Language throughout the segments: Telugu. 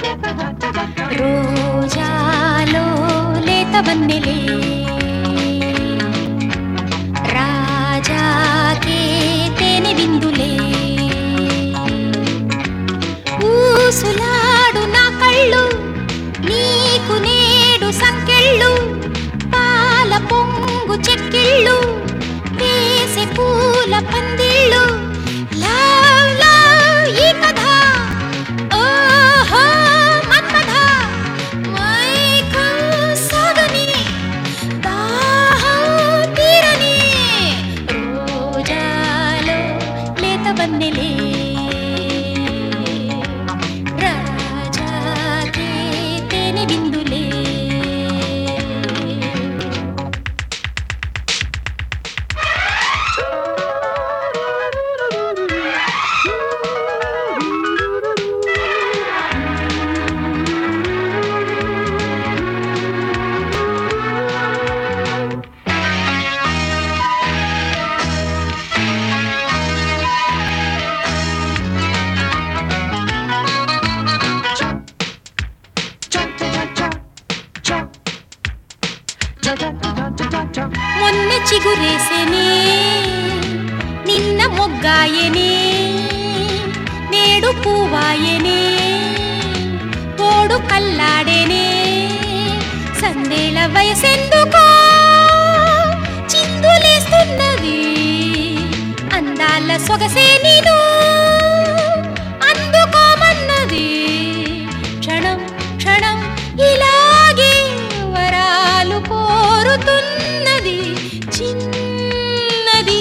రోజాలో లేత వన్నెలే రాజాకే తేనె విందులే ఊసులాడు నా కళ్ళు నీకు నేడు సంకెళ్ళు పాల పొంగు చెక్కిళ్ళు వేసే పూల పందిళ్ళు లవ్ లవ్ ఈ కథ ఓహో మన్మథ మైకం సాగని దాహం తీరని రోజాలో లేత వన్నెలే రాజాకే తేనె బిందులే మొన్న చిగురేసెనే నిన్న మొగ్గాయనే నేడు పూవాయనే తోడు కల్లాడేనే సందేళ వయసెందుకో చిందులేస్తున్నది అందాల సొగసే నేను అందుకోమన్నది క్షణం క్షణం ఇలాగే వరాలు కోరుతున్నది చిన్నది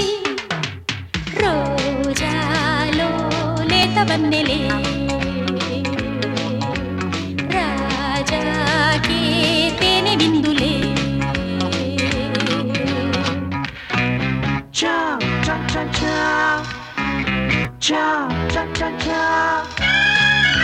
రోజాలో లేత వన్నెలే రాజాకే తేనె బిందులే Ciao, ciao, ciao, ciao. Ciao, ciao, ciao, ciao.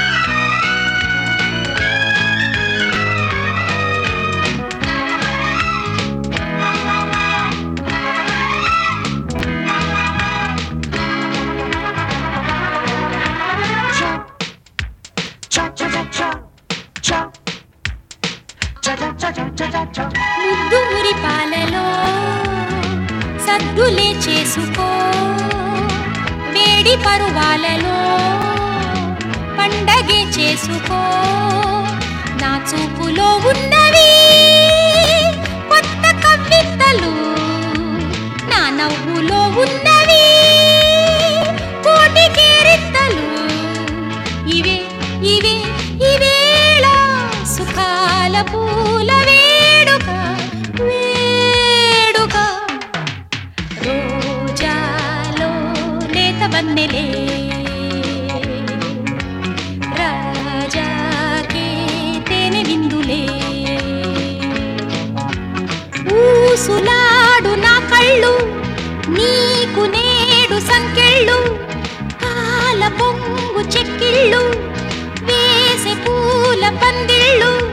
Ciao. Ciao, ciao, ciao, ciao. Ciao. Ciao, ciao, ciao, ciao, ciao, ciao, ciao. ముద్దు మురి పాలలో సద్దులే చేసుకో వేడి పరువాలలో పండగే చేసుకో నా చూపులో ఉన్నవి కొత్త కవ్వింతలు నా నవ్వులో ఉన్నవి కోటి కేరింతలు ఇవే ఇవే ఇవేళ సుఖాల పూల వేడుక వేడుక రోజాలో లేత వన్నెలే రాజాకే తేనె విందులే ఊసులాడు నా కళ్ళు నీకు నేడు సంకెళ్ళు పాల పొంగు చెక్కిళ్ళు వేసే పూల పందిళ్ళు